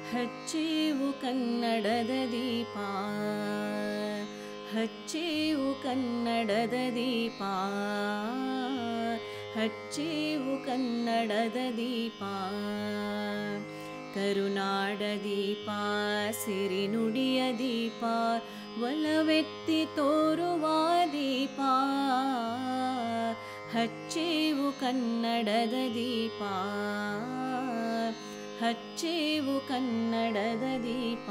ಹಚ್ಚೇವು ಕನ್ನಡದ ದೀಪ ಹಚ್ಚೇವು ಕನ್ನಡದ ದೀಪ ಹಚ್ಚೇವು ಕನ್ನಡದ ದೀಪ ಕರುನಾಡ ದೀಪ ಸಿರಿನುಡಿಯ ದೀಪ ಒಲವೆತ್ತಿ ತೋರುವ ದೀಪ ಹಚ್ಚೇವು ಕನ್ನಡದ ದೀಪ ಹಚ್ಚೇವು ಕನ್ನಡದ ದೀಪ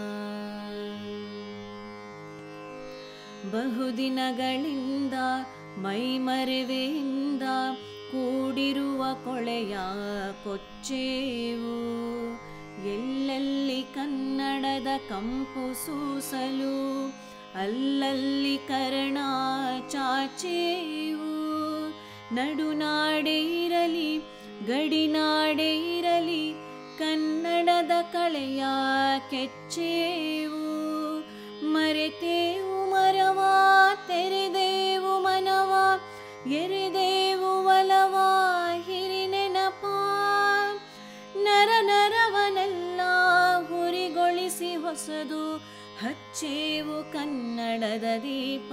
ಬಹುದಿನಗಳಿಂದ ಮೈಮರೆವೆಯಿಂದ ಕೂಡಿರುವ ಕೊಳೆಯ ಕೊಚ್ಚೇವು ಎಲ್ಲೆಲ್ಲಿ ಕನ್ನಡದ ಕಂಪು ಸೂಸಲು ಅಲ್ಲಲ್ಲಿ ಕರ್ಣ ಚಾಚೇವು ನಡುನಾಡೆ ಇರಲಿ ಗಡಿನಾಡೆ ಇರಲಿ ಕನ್ನಡದ ಕಳೆಯ ಕೆಚ್ಚೇವು ಮರೆತೇವು ಮರವ ತೆರೆದೇವು ಮನವ ಎರೆದೇವು ಒಲವ ಹಿರಿನೆನಪ ನರ ನರವನೆಲ್ಲ ಹುರಿಗೊಳಿಸಿ ಹೊಸದು ಹಚ್ಚೇವು ಕನ್ನಡದ ದೀಪ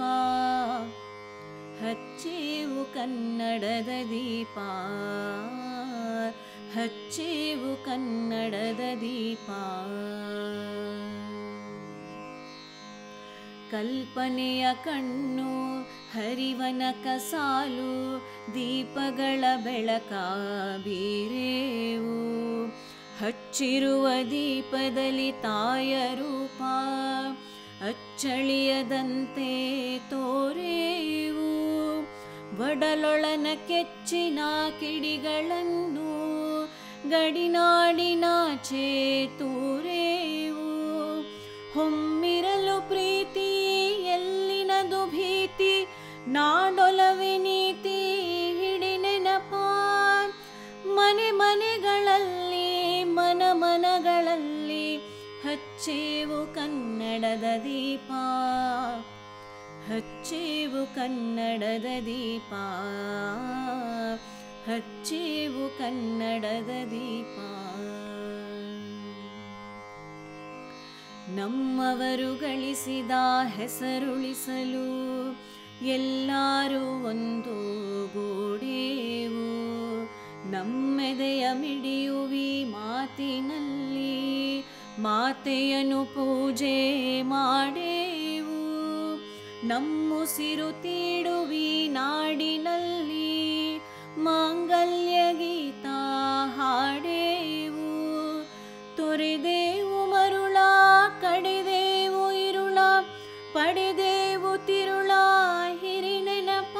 ಹಚ್ಚೇವು ಕನ್ನಡದ ದೀಪ ಹಚ್ಚೇವು ಕನ್ನಡದ ದೀಪ ಕಲ್ಪನೆಯ ಕಣ್ಣು ಹರಿವನ ಕಸಾಲು ದೀಪಗಳ ಬೆಳಕ ಬೀರೇವು ಹಚ್ಚಿರುವ ದೀಪದಲ್ಲಿ ತಾಯ ರೂಪ ಅಚ್ಚಳಿಯದಂತೆ ತೋರೇವು ಒಡಲೊಳನ ಕೆಚ್ಚಿನ ಕಿಡಿಗಳನ್ನು ಗಡಿನಾಡಿನಾಚೆ ತೂರೇವು ಹೊಮ್ಮಿರಲು ಪ್ರೀತಿ ಎಲ್ಲಿನದು ಭೀತಿ ನಾಡೊಲವೆ ನೀತಿ ಹಿಡಿ ನೆನಪ ಮನೆ ಮನೆಗಳಲ್ಲಿ ಮನ ಮನಗಳಲ್ಲಿ ಹಚ್ಚೇವು ಕನ್ನಡದ ದೀಪ ಹಚ್ಚೇವು ಕನ್ನಡದ ದೀಪ ಹಚ್ಚೇವು ಕನ್ನಡದ ದೀಪ ನಮ್ಮವರು ಗಳಿಸಿದ ಹೆಸರುಳಿಸಲು ಎಲ್ಲರೂ ಒಂದು ಗೂಡೇವು ನಮ್ಮೆದೆಯ ಮಿಡಿಯುವಿ ಮಾತಿನಲ್ಲಿ ಮಾತೆಯನ್ನು ಪೂಜೆ ಮಾಡೇವು ನಮ್ಮುಸಿರು ತೀಡುವಿ ನಾಡಿನಲ್ಲಿ ಮಾಂಗಲ್ಯ ಗೀತ ಹಾಡೇವು ತೊರೆದೇವು ಮರುಳ ಕಡೆದೇವು ಇರುಳ ಪಡೆದೇವು ತಿರುಳ ಹಿರಿನೆನಪ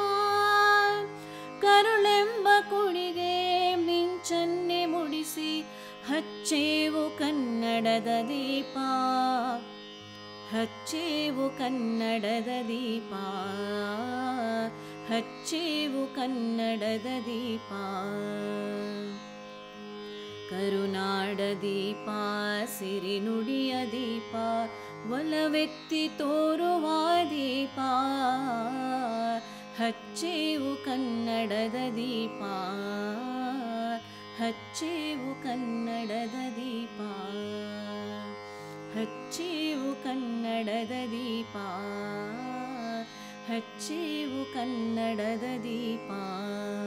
ಕರುಳೆಂಬ ಕುಡಿಗೆ ಮಿಂಚನ್ನೆ ಮುಡಿಸಿ ಹಚ್ಚೇವು ಕನ್ನಡದ ದೀಪ ಹಚ್ಚೇವು ಕನ್ನಡದ ದೀಪ ಹಚ್ಚೇವು ಕನ್ನಡದ ದೀಪ ಕರುನಾಡ ದೀಪ ಸಿರಿನುಡಿಯ ದೀಪ ಒಲವೆತ್ತಿ ತೋರುವ ದೀಪ ಹಚ್ಚೇವು ಕನ್ನಡದ ದೀಪ ಹಚ್ಚೇವು ಕನ್ನಡದ ದೀಪ ಹಚ್ಚೇವು ಕನ್ನಡದ ದೀಪ ಹಚ್ಚೇವು ಕನ್ನಡದ ದೀಪ